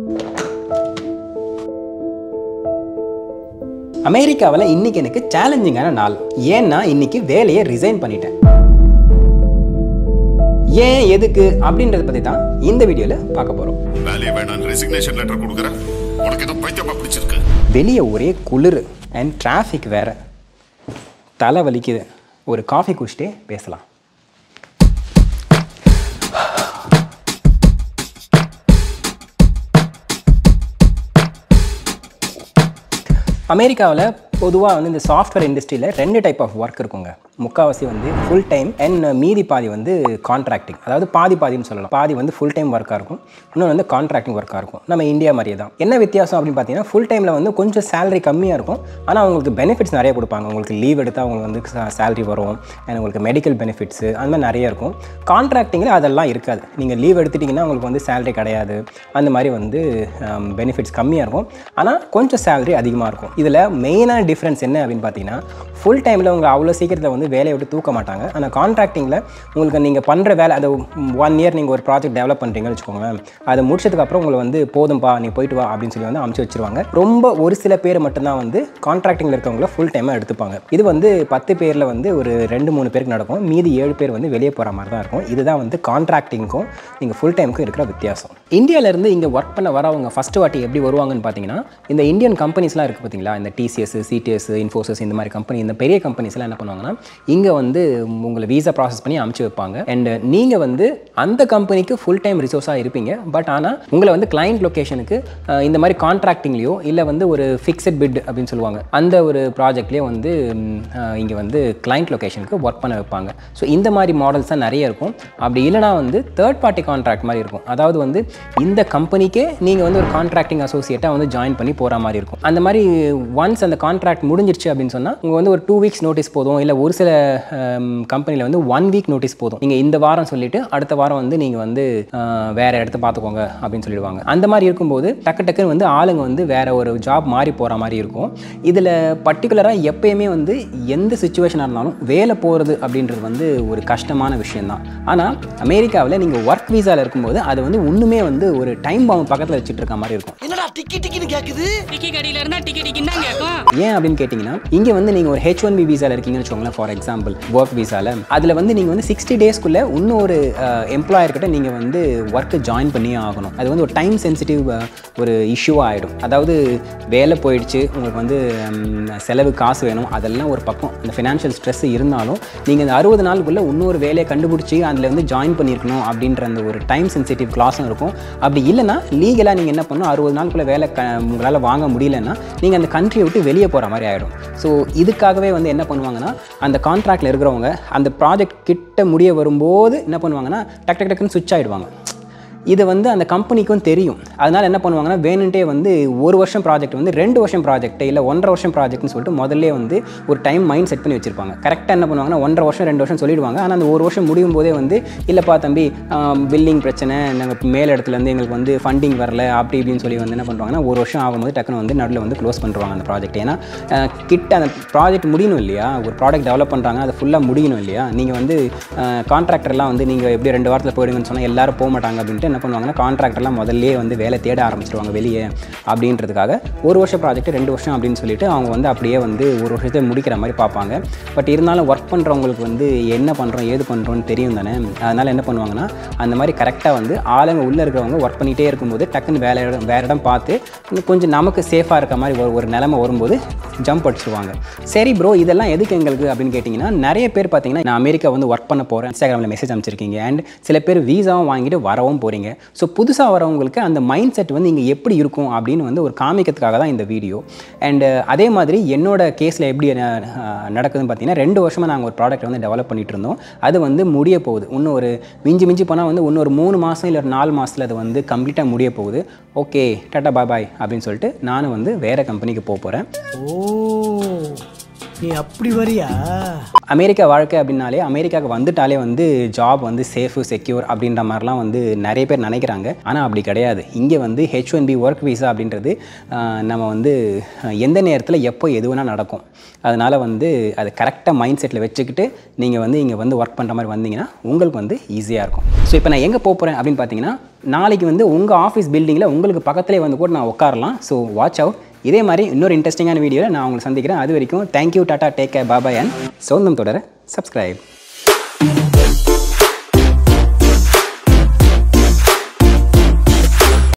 அமெரிக்காவில் இன்னைக்கு எனக்கு சேலஞ்சிங்கான நாள் ஏன்னா இன்னைக்கு வேலையை ரிசைன் பண்ணிட்டேன் ஏன் எதுக்கு அப்படின்றத பற்றி தான் இந்த வீடியோவில் பார்க்க போகிறோம் வேலையை வேணாம் ரெசிக்னேஷன் லெட்டர் கொடுக்குறேன் உனக்கு ஏதோ பைத்தியமா பிடிச்சிருக்கு வெளியே ஒரே குளிர் அண்ட் டிராஃபிக் வேற தலை வலிக்குது ஒரு காஃபி குடிச்சிட்டே பேசலாம் அமெரிக்காவில் பொதுவாக வந்து இந்த சாஃப்ட்வேர் இண்டஸ்ட்ரியில் ரெண்டு டைப் ஆஃப் ஒர்க் இருக்குங்க முக்கால்வாசி வந்து ஃபுல் டைம் அண்ட் மீதி பாதி வந்து கான்ட்ராக்டிங் அதாவது பாதி பாதின்னு சொல்லலாம் பாதி வந்து ஃபுல் டைம் ஒர்க்காக இருக்கும் இன்னொன்று வந்து கான்ட்ராக்டிங் ஒர்க்காக இருக்கும் நம்ம இந்தியா மாதிரியே தான் என்ன வித்தியாசம் அப்படின்னு பார்த்தீங்கன்னா ஃபுல் டைமில் வந்து கொஞ்சம் சேலரி கம்மியாக இருக்கும் ஆனால் அவங்களுக்கு பெனிஃபிட்ஸ் நிறைய கொடுப்பாங்க உங்களுக்கு லீவ் எடுத்தால் அவங்களுக்கு வந்து சேலரி வரும் அண்ட் உங்களுக்கு மெடிக்கல் பெனிஃபிட்ஸு அந்த மாதிரி நிறைய இருக்கும் கான்ட்ராக்டிங்கில் அதெல்லாம் இருக்காது நீங்கள் லீவ் எடுத்துட்டிங்கன்னா உங்களுக்கு வந்து சேலரி கிடையாது அந்த மாதிரி வந்து பெனிஃபிட்ஸ் கம்மியாக இருக்கும் ஆனால் கொஞ்சம் சேலரி அதிகமாக இருக்கும் இதில் மெயினான டிஃப்ரென்ஸ் என்ன அப்படின்னு பார்த்தீங்கன்னா ஃபுல் டைமில் உங்களை அவ்வளோ சீக்கிரத்தில் வந்து வேலையை விட்டு தூக்க மாட்டாங்க ஆனால் கான்ட்ராக்டிங்கில் உங்களுக்கு நீங்கள் பண்ணுற வேலை அதை ஒன் இயர் நீங்கள் ஒரு ப்ராஜெக்ட் டெவலப் பண்ணுறீங்கன்னு வச்சுக்கோங்களேன் அதை முடிச்சதுக்கப்புறம் உங்களை வந்து போதும்பா நீ போயிட்டு வா அப்படின்னு சொல்லி வந்து அமுச்சு வச்சிருவாங்க ரொம்ப ஒரு சில பேர் மட்டும்தான் வந்து கான்ட்ராக்டிங்கில் இருக்கவங்கள ஃபுல் டைமாக எடுத்துப்பாங்க இது வந்து பத்து பேரில் வந்து ஒரு ரெண்டு மூணு பேருக்கு நடக்கும் மீதி ஏழு பேர் வந்து வெளியே போகிற மாதிரி தான் இருக்கும் இதுதான் வந்து கான்ட்ராக்டிங்க்கும் நீங்கள் ஃபுல் டைமுக்கும் இருக்கிற வித்தியாசம் இந்தியாவிலேருந்து இங்கே ஒர்க் பண்ண வரவங்க ஃபஸ்ட்டு வாட்டி எப்படி வருவாங்கன்னு பார்த்தீங்கன்னா இந்த இந்தியன் கம்பெனிஸ்லாம் இருக்குது பார்த்தீங்களா இந்த டிசிஎஸ் சிடிஎஸ் இன்ஃபோசிஸ் இந்த மாதிரி கம்பெனி இந்த பெரிய கம்பெனிஸ்லாம் என்ன பண்ணுவாங்கன்னா இங்கே வந்து உங்களை வீசா ப்ராசஸ் பண்ணி அமுச்சு வைப்பாங்க அண்ட் நீங்கள் வந்து அந்த கம்பெனிக்கு ஃபுல் டைம் ரிசோர்ஸாக இருப்பீங்க பட் ஆனால் உங்களை வந்து கிளைண்ட் லொக்கேஷனுக்கு இந்த மாதிரி கான்ட்ராக்டிங்லேயோ இல்லை வந்து ஒரு ஃபிக்ஸட் பிட் அப்படின்னு சொல்லுவாங்க அந்த ஒரு ப்ராஜெக்ட்லேயே வந்து இங்கே வந்து கிளைண்ட் லொக்கேஷனுக்கு ஒர்க் பண்ண வைப்பாங்க ஸோ இந்த மாதிரி மாடல்ஸ் தான் நிறைய இருக்கும் அப்படி இல்லைனா வந்து தேர்ட் பார்ட்டி கான்ட்ராக்ட் மாதிரி இருக்கும் அதாவது வந்து இந்த கம்பெனிக்கே நீங்கள் வந்து ஒரு கான்ட்ராக்டிங் அசோசியேட்டாக வந்து ஜாயின் பண்ணி போகிற மாதிரி இருக்கும் அந்த மாதிரி ஒன்ஸ் அந்த கான்ட்ராக்ட் முடிஞ்சிருச்சு அப்படின்னு சொன்னால் உங்கள் வந்து ஒரு டூ வீக்ஸ் நோட்டீஸ் போதும் இல்லை ஒரு சில கம்பெனியில் வந்து ஒன் வீக் நோட்டீஸ் போதும் நீங்கள் இந்த வாரம் சொல்லிவிட்டு அடுத்த வாரம் வந்து நீங்கள் வந்து அஹ், வேற இடத்த பார்த்துக்கோங்க அப்படின்னு சொல்லிடுவாங்க அந்த மாதிரி இருக்கும்போது டக்கு டக்குன்னு வந்து ஆளுங்க வந்து வேற ஒரு ஜாப் மாறி போகிற மாதிரி இருக்கும் இதில் பர்டிகுலராக எப்பயுமே வந்து எந்த சுச்சுவேஷனாக இருந்தாலும் வேலை போகிறது அப்படின்றது வந்து ஒரு கஷ்டமான விஷயம்தான் ஆனால் அமெரிக்காவில் நீங்கள் ஒர்க் வீசாவில் இருக்கும்போது அது வந்து இன்னுமே வந்து ஒரு டைம் பாம்பு பக்கத்தில் வச்சுட்டு இருக்க மாதிரி இருக்கும் என்னடா டிக்கி டிக்கின்னு கேக்குது டிக்கி கடையில இருந்தா டிக்கி டிக்கின்னு தான் கேட்கும் ஏன் அப்படின்னு கேட்டிங்கன்னா இங்கே வந்து நீங்கள் ஒரு ஹெச் ஒன் பி வீசாவில் இருக்கீங்கன்னு வச்சுக்கோங்களேன் ஃபார் எக்ஸாம்பிள் ஒர்க் வீசாவில் அதில் வந்து நீங்கள் வந்து சிக்ஸ்டி டேஸ்க்குள்ளே இன்னும் ஒரு எம்ப்ளாயர் கிட்ட நீங்கள் வந்து ஒர்க்கு ஜாயின் பண்ணியே ஆகணும் அது வந்து ஒரு டைம் சென்சிட்டிவ் ஒரு இஷ்யூவாக ஆகிடும் அதாவது வேலை போயிடுச்சு உங்களுக்கு வந்து ம், செலவு காசு வேணும் அதெல்லாம் ஒரு பக்கம் அந்த ஃபினான்ஷியல் ஸ்ட்ரெஸ் இருந்தாலும் நீங்கள் அந்த அறுபது நாளுக்குள்ளே இன்னொரு வேலையை கண்டுபிடிச்சி அதில் வந்து ஜாயின் பண்ணியிருக்கணும் அப்படின்ற அந்த ஒரு டைம் சென்சிட்டிவ் கிளாஸும் இருக்கும் அப்படி இல்லைன்னா லீகலாக நீங்கள் என்ன பண்ணணும் அறுபது நாளுக்குள்ளே வேலை க உங்களால் வாங்க முடியலன்னா நீங்கள் அந்த கண்ட்ரியை விட்டு வெளியே போகிற மாதிரி ஆகிடும் ஸோ இதுக்காகவே வந்து என்ன பண்ணுவாங்கன்னா அந்த கான்ட்ராக்டில் இருக்கிறவங்க அந்த ப்ராஜெக்ட் கிட்ட முடிய வரும்போது என்ன பண்ணுவாங்கன்னா டக் டக் டக்குன்னு சுவிட்ச் ஆகிடுவாங்க இது வந்து அந்த கம்பெனிக்கும் தெரியும் அதனால் என்ன பண்ணுவாங்கன்னா வேணுன்ட்டே வந்து ஒரு வருஷம் ப்ராஜெக்ட் வந்து ரெண்டு வருஷம் ப்ராஜெக்ட் இல்லை ஒன்றரை வருஷம் ப்ராஜெக்ட்னு சொல்லிட்டு முதல்ல வந்து ஒரு டைம் மைண்ட் செட் பண்ணி வச்சிருப்பாங்க கரெக்டாக என்ன பண்ணுவாங்கன்னா ஒன்றரை வருஷம் ரெண்டு வருஷம் சொல்லிடுவாங்க ஆனால் அந்த ஒரு வருஷம் முடியும் போதே வந்து இல்லைப்பா தம்பி பில்லிங் பிரச்சனை நாங்கள் மேல் இடத்துலேருந்து எங்களுக்கு வந்து ஃபண்டிங் வரல அப்படி இப்படின்னு சொல்லி வந்து என்ன பண்ணுவாங்கன்னா ஒரு வருஷம் ஆகும்போது டக்குன்னு வந்து நடுவில் வந்து க்ளோஸ் பண்ணுறாங்க அந்த ப்ராஜெக்ட் ஏன்னா அஹ், கிட்ட அந்த ப்ராஜெக்ட் முடியணும் இல்லையா ஒரு ப்ராடக்ட் டெவலப் பண்ணுறாங்க அதை ஃபுல்லாக முடியணும் இல்லையா நீங்கள் வந்து கான்ட்ராக்டர்லாம் வந்து நீங்கள் எப்படி ரெண்டு வாரத்தில் போயிடுங்கன்னு சொன்னால் எல்லாரும் போக மாட்டாங்க அப்படின்ட்டு என்ன பண்ணுவாங்கன்னா கான்ட்ராக்டர்லாம் முதல்லயே வந்து வேலை தேட ஆரம்பிச்சிருவாங்க வெளியே அப்படின்றதுக்காக ஒரு வருஷம் ப்ராஜெக்ட் ரெண்டு வருஷம் அப்படின்னு சொல்லிட்டு அவங்க வந்து அப்படியே வந்து ஒரு வருஷத்தை முடிக்கிற மாதிரி பார்ப்பாங்க பட் இருந்தாலும் ஒர்க் பண்ணுறவங்களுக்கு வந்து என்ன பண்ணுறோம் ஏது பண்ணுறோன்னு தெரியும் தானே அதனால் என்ன பண்ணுவாங்கன்னா அந்த மாதிரி கரெக்டாக வந்து ஆளுங்க உள்ளே இருக்கிறவங்க ஒர்க் பண்ணிகிட்டே இருக்கும்போது டக்குன்னு வேலை இடம் வேறு இடம் பார்த்து இன்னும் கொஞ்சம் நமக்கு சேஃபாக இருக்க மாதிரி ஒரு ஒரு நிலமை வரும்போது ஜம்ப் அடிச்சிருவாங்க சரி ப்ரோ இதெல்லாம் எதுக்கு எங்களுக்கு அப்படின்னு கேட்டிங்கன்னா நிறைய பேர் பார்த்தீங்கன்னா நான் அமெரிக்கா வந்து ஒர்க் பண்ண போகிறேன் இன்ஸ்டாகிராமில் மெசேஜ் அமைச்சிருக்கீங்க அண்ட் சில பேர் வீசாவும் வாங்கிட்டு வரவும் போகிறீங்க ஸோ புதுசாக வரவங்களுக்கு அந்த மைண்ட் செட் வந்து இங்கே எப்படி இருக்கும் அப்படின்னு வந்து ஒரு காமிக்கிறதுக்காக தான் இந்த வீடியோ அண்டு அதே மாதிரி என்னோட கேஸில் எப்படி அஹ், நடக்குதுன்னு பார்த்தீங்கன்னா ரெண்டு வருஷமாக நாங்கள் ஒரு ப்ராடக்ட் வந்து டெவலப் பண்ணிட்டு இருந்தோம் அது வந்து முடிய போகுது இன்னும் ஒரு மிஞ்சி மிஞ்சி போனால் வந்து இன்னும் ஒரு மூணு மாதம் இல்லை ஒரு நாலு மாதத்தில் அது வந்து கம்ப்ளீட்டாக முடிய போகுது ஓகே டாட்டா பாய் பாய் அப்படின்னு சொல்லிட்டு நானும் வந்து வேறு கம்பெனிக்கு போக போகிறேன் ஓ நீ அப்படி வரியா அமெரிக்கா வாழ்க்கை அப்படின்னாலே அமெரிக்காவுக்கு வந்துட்டாலே வந்து ஜாப் வந்து சேஃபு செக்யூர் அப்படின்ற மாதிரிலாம் வந்து நிறைய பேர் நினைக்கிறாங்க ஆனால் அப்படி கிடையாது இங்கே வந்து H one B work visa அப்படின்றது ஆஹ், நம்ம வந்து ஆஹ், எந்த நேரத்தில் எப்போ எது வேணால் நடக்கும் அதனால் வந்து அதை கரெக்டாக மைண்ட் செட்டில் வச்சுக்கிட்டு நீங்கள் வந்து இங்கே வந்து ஒர்க் பண்ணுற மாதிரி வந்தீங்கன்னா உங்களுக்கு வந்து ஈஸியாக இருக்கும் ஸோ இப்போ நான் எங்கே போகிறேன் அப்படின்னு பார்த்தீங்கன்னா நாளைக்கு வந்து உங்கள் ஆஃபீஸ் பில்டிங்கில் உங்களுக்கு பக்கத்துலேயே வந்து கூட நான் உட்காரலாம் ஸோ வாட்ச் அவுட் இதே மாதிரி இன்னொரு இன்ட்ரெஸ்டிங்கான வீடியோவில் நான் உங்களை சந்திக்கிறேன் அது வரைக்கும் thank you tata take care bye bye and சொந்தம் தொடர சப்ஸ்கிரைப்